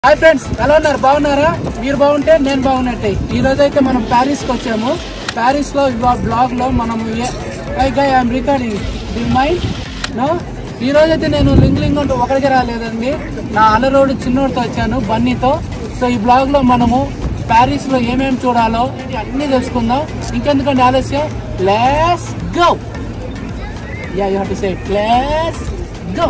hi friends ఎలా ఉన్నారు బాగున్నారా మీరు బాగుంటే నేను బాగున్నట్టే ఈ రోజు అయితే మనం ప్యారిస్ కి వచ్చాము ప్యారిస్ లో ఇవాళ బ్లాగ్ లో మనము ఐఎమ్ రికార్డింగ్ ది మైండ్ నో ఈ రోజు అయితే నేను లింగ్ లింగ్ అంటూ ఒకడికి రాలేదండి నా అలరోడు చిన్నోడితో వచ్చాను బన్నీతో సో ఈ బ్లాగ్ లో మనము ప్యారిస్ లో ఏమేమి చూడాలో అన్ని తెలుసుకుందాం ఇంకెందుకంటే ఆలస్యం let's go ya you have to say let's go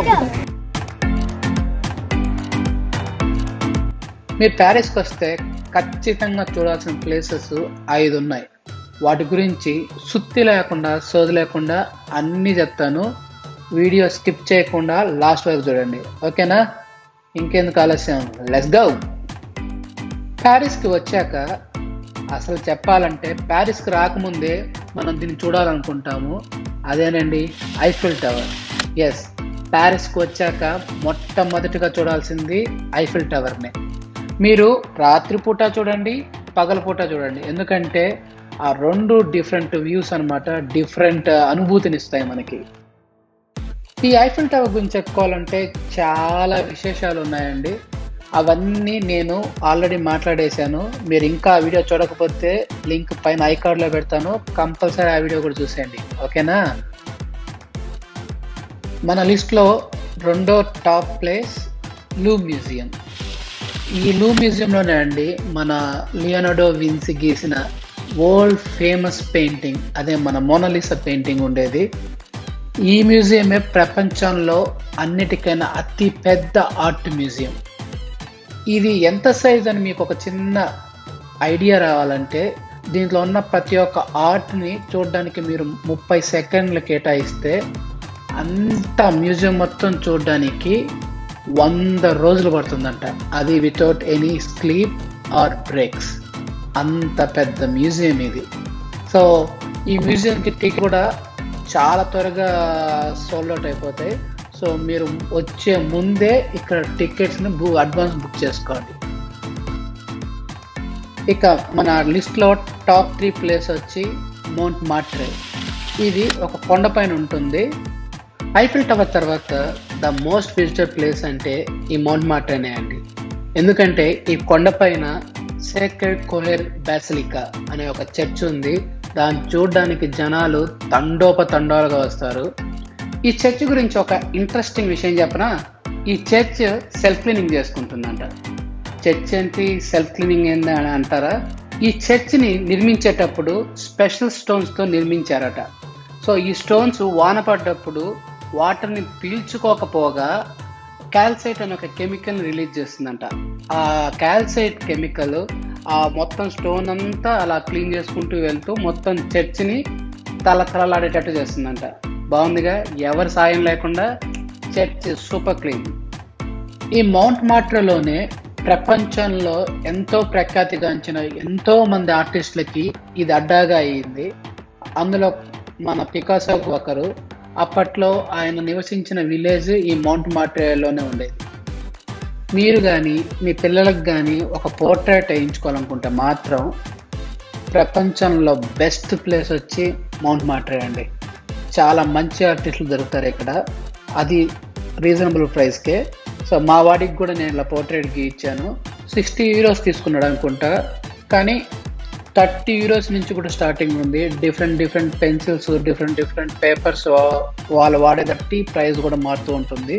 మీరు ప్యారిస్కి వస్తే ఖచ్చితంగా చూడాల్సిన ప్లేసెస్ ఐదు ఉన్నాయి వాటి గురించి సుత్తి లేకుండా సోది లేకుండా అన్నీ చెప్తాను వీడియో స్కిప్ చేయకుండా లాస్ట్ వరకు చూడండి ఓకేనా ఇంకెందుకు ఆలస్యం లెస్ గౌ ప్యారిస్కి వచ్చాక అసలు చెప్పాలంటే ప్యారిస్కి రాకముందే మనం దీన్ని చూడాలనుకుంటాము అదేనండి ఐఫిల్ టవర్ ఎస్ ప్యారిస్కి వచ్చాక మొట్టమొదటిగా చూడాల్సింది ఐఫిల్ టవర్నే మీరు రాత్రిపూట చూడండి పగలపూట చూడండి ఎందుకంటే ఆ రెండు డిఫరెంట్ వ్యూస్ అన్నమాట డిఫరెంట్ అనుభూతినిస్తాయి మనకి ఈ ఐఫిల్ టవర్ గురించి చెప్పుకోవాలంటే చాలా విశేషాలు ఉన్నాయండి అవన్నీ నేను ఆల్రెడీ మాట్లాడేశాను మీరు ఇంకా ఆ వీడియో చూడకపోతే లింక్ పైన ఐ కార్డ్లో పెడతాను కంపల్సరీ ఆ వీడియో కూడా చూసేయండి ఓకేనా మన లిస్ట్లో రెండో టాప్ ప్లేస్ లూ మ్యూజియం ఈ లూ మ్యూజియంలోనే అండి మన లియోనార్డో విన్సి గీసిన వరల్డ్ ఫేమస్ పెయింటింగ్ అదే మన మోనలిసా పెయింటింగ్ ఉండేది ఈ మ్యూజియమే ప్రపంచంలో అన్నిటికైనా అతి పెద్ద ఆర్ట్ మ్యూజియం ఇది ఎంత సైజ్ అని మీకు ఒక చిన్న ఐడియా రావాలంటే దీంట్లో ఉన్న ప్రతి ఒక్క ఆర్ట్ని చూడడానికి మీరు ముప్పై సెకండ్లు కేటాయిస్తే అంత మ్యూజియం మొత్తం చూడడానికి వంద రోజులు పడుతుందంట అది without any sleep or breaks అంత పెద్ద మ్యూజియం ఇది సో ఈ మ్యూజియంకి టికెట్ కూడా చాలా త్వరగా సోల్డ్ అవుట్ అయిపోతాయి సో మీరు వచ్చే ముందే ఇక్కడ టికెట్స్ని బు అడ్వాన్స్ బుక్ చేసుకోండి ఇక మన లిస్ట్లో టాప్ త్రీ ప్లేస్ వచ్చి మౌంట్ మాట్రే ఇది ఒక కొండపైన ఉంటుంది ఐఫిల్ టవర్ తర్వాత ద మోస్ట్ విజిటెడ్ ప్లేస్ అంటే ఈ మౌంట్ మాట్రేనే అండి ఎందుకంటే ఈ కొండపైన సేక్రెడ్ కోహెర్ బాసిలికా అనే ఒక చర్చ్ ఉంది దాన్ని చూడడానికి జనాలు తండోపతండాలుగా వస్తారు ఈ చర్చ్ గురించి ఒక ఇంట్రెస్టింగ్ విషయం చెప్పనా ఈ చర్చ్ సెల్ఫ్ క్లీనింగ్ చేసుకుంటుందంట చర్చ్ ఏంటి సెల్ఫ్ క్లీనింగ్ ఏంది అని అంటారా ఈ చర్చ్ని నిర్మించేటప్పుడు స్పెషల్ స్టోన్స్తో నిర్మించారట సో ఈ స్టోన్స్ వాన పడ్డప్పుడు వాటర్ని పీల్చుకోకపోగా క్యాల్సైట్ అనే ఒక కెమికల్ రిలీజ్ చేస్తుందంట ఆ క్యాల్సైట్ కెమికల్ ఆ మొత్తం స్టోన్ అంతా అలా క్లీన్ చేసుకుంటూ వెళ్తూ మొత్తం చర్చిని తల తలలాడేటట్టు చేస్తుందంట బాగుందిగా ఎవరి సాయం లేకుండా చర్చ్ సూపర్ క్లీన్ ఈ మౌంట్ మాట్రలోనే ప్రపంచంలో ఎంతో ప్రఖ్యాతిగాంచిన ఎంతో మంది ఆర్టిస్టులకి ఇది అడ్డాగా అయ్యింది అందులో మన పికాసో ఒకరు అప్పట్లో ఆయన నివసించిన విలేజ్ ఈ మౌంట్ మాట్రేలోనే ఉండేది మీరు కానీ మీ పిల్లలకు కానీ ఒక పోర్ట్రేట్ వేయించుకోవాలనుకుంటే మాత్రం ప్రపంచంలో బెస్ట్ ప్లేస్ వచ్చి మౌంట్ మాట్రే అండి చాలా మంచి ఆర్టిస్టులు దొరుకుతారు ఇక్కడ అది రీజనబుల్ ప్రైస్కే సో మా వాడికి కూడా నేను ఇలా పోర్ట్రేట్కి ఇచ్చాను సిక్స్టీ యూరోస్ తీసుకున్నాడు అనుకుంటా కానీ థర్టీ యూరోస్ నుంచి కూడా స్టార్టింగ్ ఉంది different different pencils different different papers వాళ్ళు వాడే బట్టి ప్రైస్ కూడా మారుతూ ఉంటుంది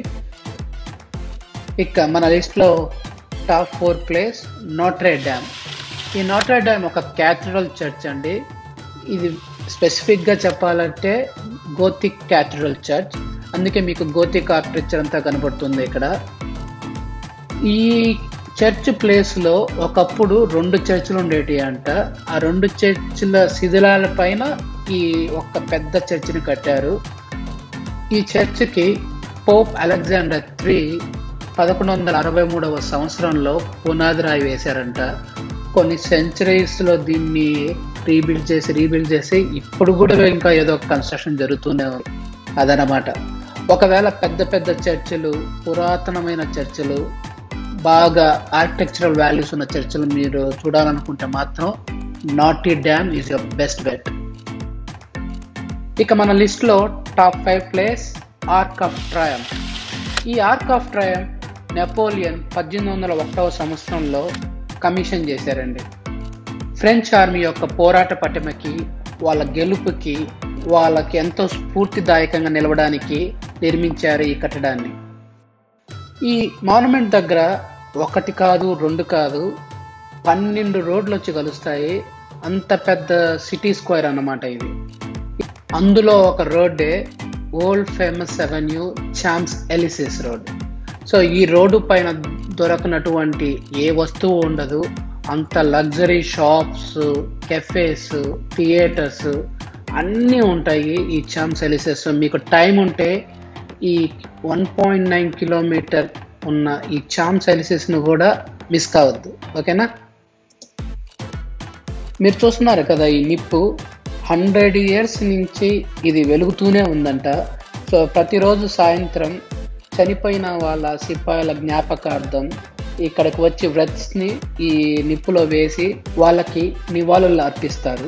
ఇక మన లిస్ట్లో top four place Notre Dame ఈ నోట్రే డ్యామ్ ఒక క్యాథడ్రల్ చర్చ్ అండి ఇది స్పెసిఫిక్గా చెప్పాలంటే గోతిక్ క్యాథడ్రల్ చర్చ్ అందుకే మీకు గోతిక్ ఆర్కిటెక్చర్ అంతా కనబడుతుంది ఇక్కడ ఈ చర్చ్ ప్లేస్లో ఒకప్పుడు రెండు చర్చిలు ఉండేటి అంట ఆ రెండు చర్చిల శిథిలాల పైన ఈ ఒక పెద్ద చర్చిని కట్టారు ఈ చర్చికి పోప్ అలెగ్జాండర్ త్రీ పదకొండు వందల అరవై మూడవ సంవత్సరంలో పునాది రాయి వేశారంట కొన్ని సెంచరీస్లో దీన్ని రీబిల్డ్ చేసి రీబిల్డ్ చేసి ఇప్పుడు కూడా ఇంకా ఏదో ఒక కన్స్ట్రక్షన్ జరుగుతూనే ఉంది అదనమాట ఒకవేళ పెద్ద పెద్ద చర్చిలు పురాతనమైన చర్చిలు బాగా ఆర్కిటెక్చరల్ వాల్యూస్ ఉన్న చర్చిలు మీరు చూడాలనుకుంటే మాత్రం Notre Dame is your best bet ఇక మన లిస్ట్లో top five place arc of triumph ఈ ఆర్క్ ఆఫ్ ట్రయం నెపోలియన్ పద్దెనిమిది వందల ఒకటవ సంవత్సరంలో కమిషన్ చేశారండి ఫ్రెంచ్ ఆర్మీ యొక్క పోరాట పటిమకి వాళ్ళ గెలుపుకి వాళ్ళకి ఎంతో స్ఫూర్తిదాయకంగా నిలవడానికి నిర్మించారు ఈ కట్టడాన్ని ఈ మాన్యుమెంట్ దగ్గర ఒకటి కాదు రెండు కాదు పన్నెండు రోడ్లు వచ్చి కలుస్తాయి అంత పెద్ద సిటీ స్క్వేర్ అన్నమాట ఇది అందులో ఒక రోడ్డే old famous avenue Champs Elysees road so ఈ రోడ్డు పైన దొరకనటువంటి ఏ వస్తువు ఉండదు అంత లగ్జరీ షాప్స్ కెఫేస్ థియేటర్స్ అన్నీ ఉంటాయి ఈ చామ్స్ ఎలిసిస్ మీకు టైం ఉంటే ఈ వన్ పాయింట్ నైన్ కిలోమీటర్ ఉన్న ఈ చామ్స్ ఎలిసిస్ను కూడా మిస్ కావద్దు ఓకేనా మీరు చూస్తున్నారు కదా ఈ నిప్పు హండ్రెడ్ ఇయర్స్ నుంచి ఇది వెలుగుతూనే ఉందంట సో ప్రతిరోజు సాయంత్రం చనిపోయిన వాళ్ళ సిపాయిల జ్ఞాపకార్థం ఇక్కడికి వచ్చి వ్రత్స్ని ఈ నిప్పులో వేసి వాళ్ళకి నివాళులు అర్పిస్తారు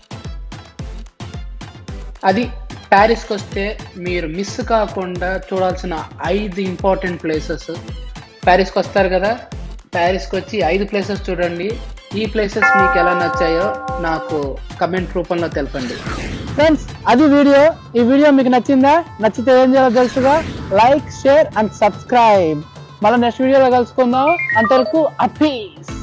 అది ప్యారిస్కి వస్తే మీరు మిస్ కాకుండా చూడాల్సిన ఐదు ఇంపార్టెంట్ ప్లేసెస్ ప్యారిస్కి వస్తారు కదా ప్యారిస్కి వచ్చి ఐదు ప్లేసెస్ చూడండి ఈ ప్లేసెస్ మీకు ఎలా నచ్చాయో నాకు కమెంట్ రూపంలో తెలపండి ఫ్రెండ్స్ అది వీడియో ఈ వీడియో మీకు నచ్చిందా నచ్చితే ఏం చేయాలో తెలుసుగా లైక్ షేర్ అండ్ సబ్స్క్రైబ్ మళ్ళీ నెక్స్ట్ వీడియోలో కలుసుకుందాం అంతవరకు అపీస్